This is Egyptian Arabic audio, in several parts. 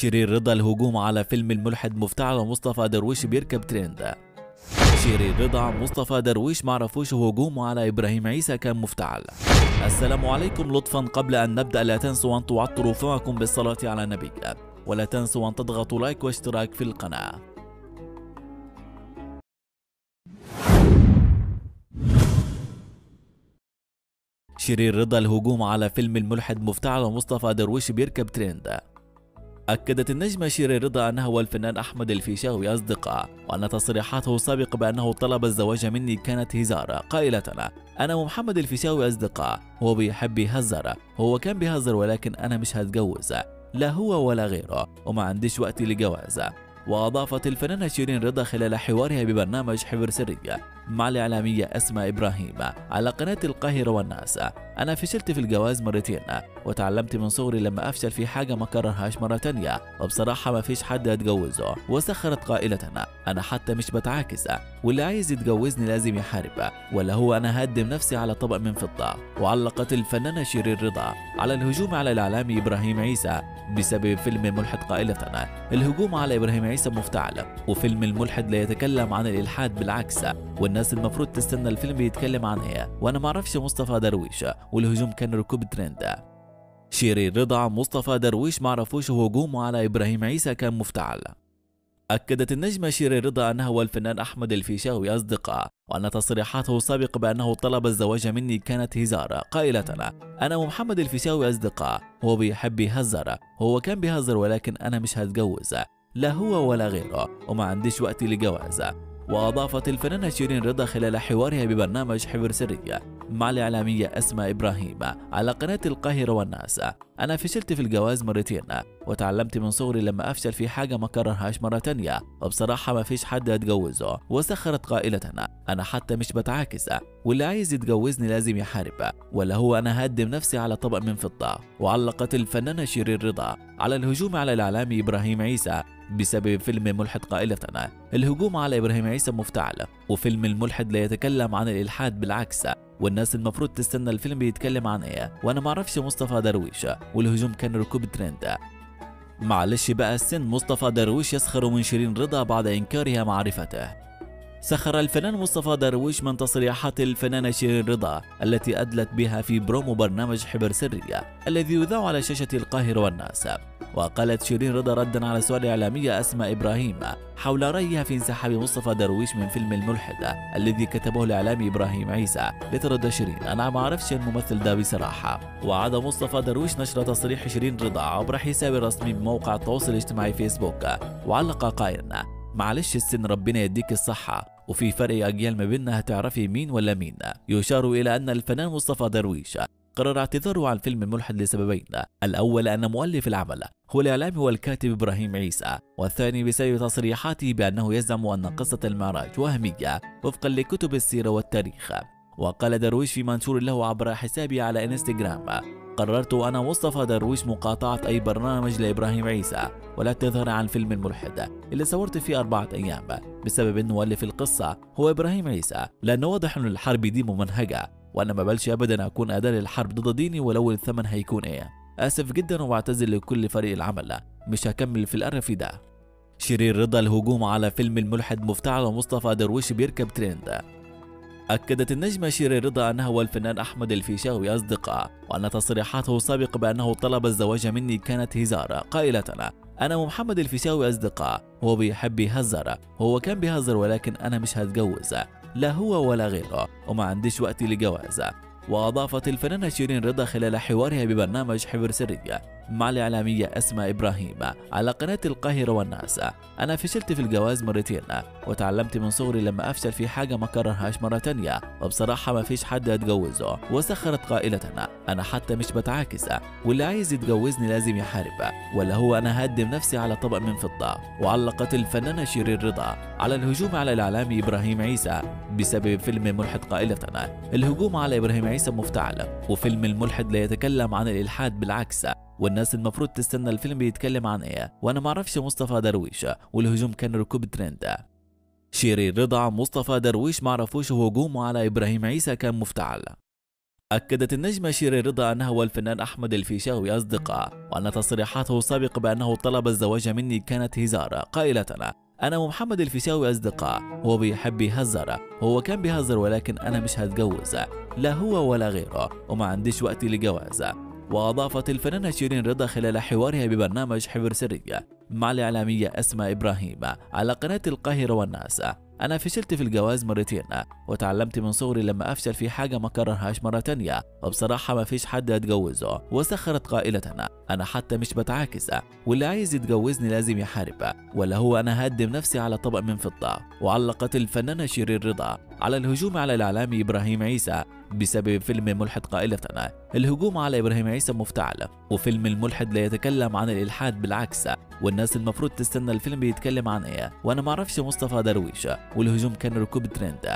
شيرين رضا الهجوم على فيلم الملحد مفتعل ومصطفى درويش بيركب ترند شيرين رضا مصطفى درويش معرفوش هجومه على إبراهيم عيسى كان مفتعل السلام عليكم لطفا قبل أن نبدأ لا تنسوا أن تعطروا فمكم بالصلاة على النبي ولا تنسوا أن تضغطوا لايك واشتراك في القناة شيرين رضا الهجوم على فيلم الملحد مفتعل ومصطفى درويش بيركب ترند أكدت النجمة شيرين رضا أنها والفنان أحمد الفيشاوي أصدقاء وأن تصريحاته السابقة بأنه طلب الزواج مني كانت هزارة قائلة أنا ومحمد الفيشاوي أصدقاء هو بيحب يهزر هو كان بيهزر ولكن أنا مش هتجوز لا هو ولا غيره وما عنديش وقت لجواز وأضافت الفنانة شيرين رضا خلال حوارها ببرنامج حوار سرية مع الإعلامية أسماء إبراهيم على قناة القاهرة والناس أنا فشلت في الجواز مرتين وتعلمت من صغري لما أفشل في حاجة ما كررهاش مرة تانية وبصراحة ما فيش حد يتجوزه وسخرت قائلة أنا حتى مش بتعاكس واللي عايز يتجوزني لازم يحارب ولا هو أنا هقدم نفسي على طبق من فضة وعلقت الفنانة شيرين رضا على الهجوم على الإعلامي إبراهيم عيسى بسبب فيلم الملحد قائلة الهجوم على إبراهيم عيسى مفتعل وفيلم الملحد لا يتكلم عن الإلحاد بالعكس والناس المفروض تستنى الفيلم بيتكلم عن ايه وانا معرفش مصطفى درويش والهجوم كان ركوب ترند شيرين رضا مصطفى درويش معرفوش هجومه على ابراهيم عيسى كان مفتعل أكدت النجمة شيرين رضا أنها والفنان أحمد الفيشاوي أصدقاء وأن تصريحاته السابقة بأنه طلب الزواج مني كانت هزارة قائلة أنا ومحمد الفيشاوي أصدقاء هو بيحب يهزر هو كان بيهزر ولكن أنا مش هتجوز لا هو ولا غيره وما عنديش وقت لجواز وأضافت الفنانة شيرين رضا خلال حوارها ببرنامج حوار سرية مع الإعلامية أسماء إبراهيم على قناة القاهرة والناس أنا فشلت في الجواز مرتين وتعلمت من صغري لما أفشل في حاجة ما كررهاش مرة تانية وبصراحة ما فيش حد يتجوزه وسخرت قائلة أنا حتى مش بتعاكس واللي عايز يتجوزني لازم يحارب ولا هو أنا هقدم نفسي على طبق من فضة وعلقت الفنانة شيرين رضا على الهجوم على الإعلامي إبراهيم عيسى بسبب فيلم ملحد قائلة الهجوم على إبراهيم عيسى مفتعل وفيلم الملحد لا يتكلم عن الإلحاد بالعكس والناس المفروض تستنى الفيلم بيتكلم عن ايه وانا معرفش مصطفى درويش والهجوم كان ركوب ترند معلش بقى السن مصطفى درويش يسخر من شيرين رضا بعد انكارها معرفته سخر الفنان مصطفى درويش من تصريحات الفنانة شيرين رضا التي أدلت بها في برومو برنامج حبر سرية الذي يذاع على شاشة القاهرة والناس وقالت شيرين رضا ردا على سؤال إعلامية أسماء إبراهيم حول رأيها في انسحاب مصطفى درويش من فيلم الملحد الذي كتبه الإعلامي إبراهيم عيسى لترد شيرين أنا ما أعرفش الممثل ده بصراحة وعاد مصطفى درويش نشر تصريح شيرين رضا عبر حسابه الرسمي بموقع التواصل الاجتماعي فيسبوك وعلق قائلا معلش السن ربنا يديك الصحة وفي فرق أجيال ما بيننا هتعرفي مين ولا مين يشار إلى أن الفنان مصطفى درويش قرر اعتذاره عن فيلم الملحد لسببين الأول أن مؤلف العمل هو الإعلامي والكاتب إبراهيم عيسى والثاني بسبب تصريحاته بأنه يزعم أن قصة المعراج وهمية وفقا لكتب السيرة والتاريخ وقال درويش في منشور له عبر حسابه على انستغرام قررت أنا مصطفى درويش مقاطعة أي برنامج لإبراهيم عيسى والاعتذار عن فيلم الملحد اللي صورت فيه أربعة أيام بسبب أن مؤلف القصة هو إبراهيم عيسى لأنه واضح أن الحرب دي ممنهجة وأنا ما بلش أبدا أكون أداة للحرب ضد ديني ولو الثمن هيكون إيه آسف جدا وبعتذر لكل فريق العمل مش هكمل في القرف ده شيرين رضا الهجوم على فيلم الملحد مفتعل ومصطفى درويش بيركب ترند أكدت النجمة شيرين رضا أنها والفنان أحمد الفيشاوي أصدقاء وأن تصريحاته السابقة بأنه طلب الزواج مني كانت هزارة قائلة أنا ومحمد الفيشاوي أصدقاء هو بيحب يهزر هو كان بيهزر ولكن أنا مش هتجوز لا هو ولا غيره وما عنديش وقت لجواز وأضافت الفنانة شيرين رضا خلال حوارها ببرنامج حوار سرية مع الإعلامية أسماء إبراهيم على قناة القاهرة والناس أنا فشلت في الجواز مرتين وتعلمت من صغري لما أفشل في حاجة ما كررهاش مرة تانية وبصراحة ما فيش حد يتجوزه وسخرت قائلة أنا حتى مش بتعاكس واللي عايز يتجوزني لازم يحارب ولا هو أنا هقدم نفسي على طبق من فضة وعلقت الفنانة شيرين رضا على الهجوم على الإعلامي إبراهيم عيسى بسبب فيلم ملحد قائلة الهجوم على إبراهيم عيسى مفتعل وفيلم الملحد لا يتكلم عن الإلحاد بالعكس والناس المفروض تستنى الفيلم بيتكلم عن ايه وانا معرفش مصطفى درويش والهجوم كان ركوب ترند شيرين رضا مصطفى درويش معرفوش هجومه على ابراهيم عيسى كان مفتعل أكدت النجمة شيرين رضا أنها والفنان أحمد الفيشاوي أصدقاء وأن تصريحاته السابقة بأنه طلب الزواج مني كانت هزارة قائلة أنا ومحمد الفيشاوي أصدقاء هو بيحب يهزر هو كان بيهزر ولكن أنا مش هتجوز لا هو ولا غيره وما عنديش وقت لجواز وأضافت الفنانة شيرين رضا خلال حوارها ببرنامج حبر سرية مع الإعلامية أسماء إبراهيم على قناة القاهرة والناس أنا فشلت في الجواز مرتين وتعلمت من صغري لما أفشل في حاجة ما كررهاش مرة تانية وبصراحة ما فيش حد أتجوزه وسخرت قائلة أنا حتى مش بتعاكس واللي عايز يتجوزني لازم يحارب ولا هو أنا هقدم نفسي على طبق من فضة وعلقت الفنانة شيرين رضا على الهجوم على الإعلامي إبراهيم عيسى بسبب فيلم الملحد قائلة الهجوم على إبراهيم عيسى مفتعل وفيلم الملحد لا يتكلم عن الإلحاد بالعكس والناس المفروض تستنى الفيلم بيتكلم عن إيه وأنا معرفش مصطفى درويش والهجوم كان ركوب ترند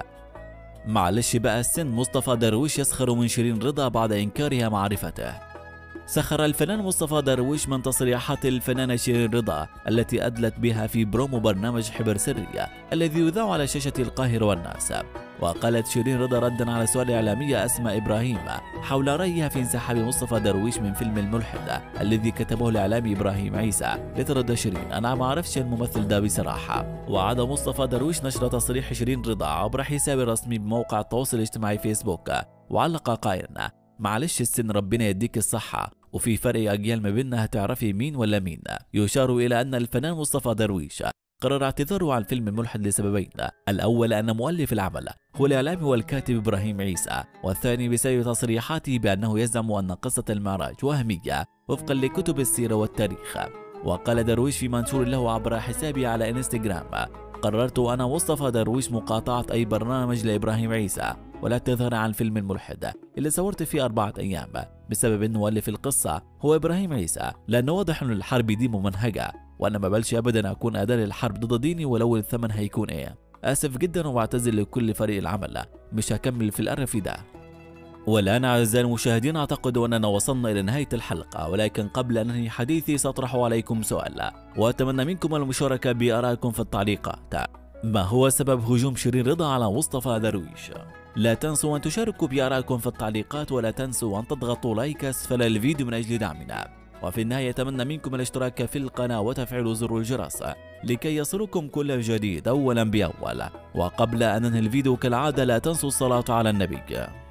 معلش بقى السن مصطفى درويش يسخر من شيرين رضا بعد إنكارها معرفته سخر الفنان مصطفى درويش من تصريحات الفنانة شيرين رضا التي أدلت بها في برومو برنامج حبر سرية الذي يذاع على شاشة القاهرة والناس وقالت شيرين رضا ردا على سؤال إعلامية أسماء إبراهيم حول رأيها في انسحاب مصطفى درويش من فيلم الملحد الذي كتبه الإعلامي إبراهيم عيسى لترد شيرين أنا ما أعرفش الممثل ده بصراحة وعاد مصطفى درويش نشر تصريح شيرين رضا عبر حسابه الرسمي بموقع التواصل الاجتماعي فيسبوك وعلق قائلا معلش السن ربنا يديك الصحة وفي فرق أجيال ما بيننا هتعرفي مين ولا مين يشار إلى أن الفنان مصطفى درويش قرر اعتذاره عن فيلم الملحد لسببين الأول أن مؤلف العمل هو الإعلامي والكاتب إبراهيم عيسى والثاني بسبب تصريحاته بأنه يزعم أن قصة المعراج وهمية وفقا لكتب السيرة والتاريخ وقال درويش في منشور له عبر حسابه على انستغرام قررت أنا مصطفى درويش مقاطعة أي برنامج لإبراهيم عيسى ولا تظهر عن فيلم الملحد اللي صورت فيه أربعة أيام بسبب أن مؤلف القصة هو إبراهيم عيسى لأنه واضح أن الحرب دي ممنهجة وأنا ما بلش أبدا أكون أداة للحرب ضد ديني ولو الثمن هيكون إيه آسف جدا وبعتذر لكل فريق العمل مش هكمل في القرف ده والآن أعزائي المشاهدين أعتقد أننا وصلنا إلى نهاية الحلقة ولكن قبل أن أنهي حديثي سأطرح عليكم سؤال وأتمنى منكم المشاركة بآرائكم في التعليقات ما هو سبب هجوم شيرين رضا على مصطفى درويش؟ لا تنسوا أن تشاركوا بآرائكم في التعليقات ولا تنسوا أن تضغطوا لايك أسفل الفيديو من أجل دعمنا وفي النهاية أتمنى منكم الاشتراك في القناة وتفعيل زر الجرس لكي يصلكم كل جديد أولا بأول وقبل أن ننهي الفيديو كالعادة لا تنسوا الصلاة على النبي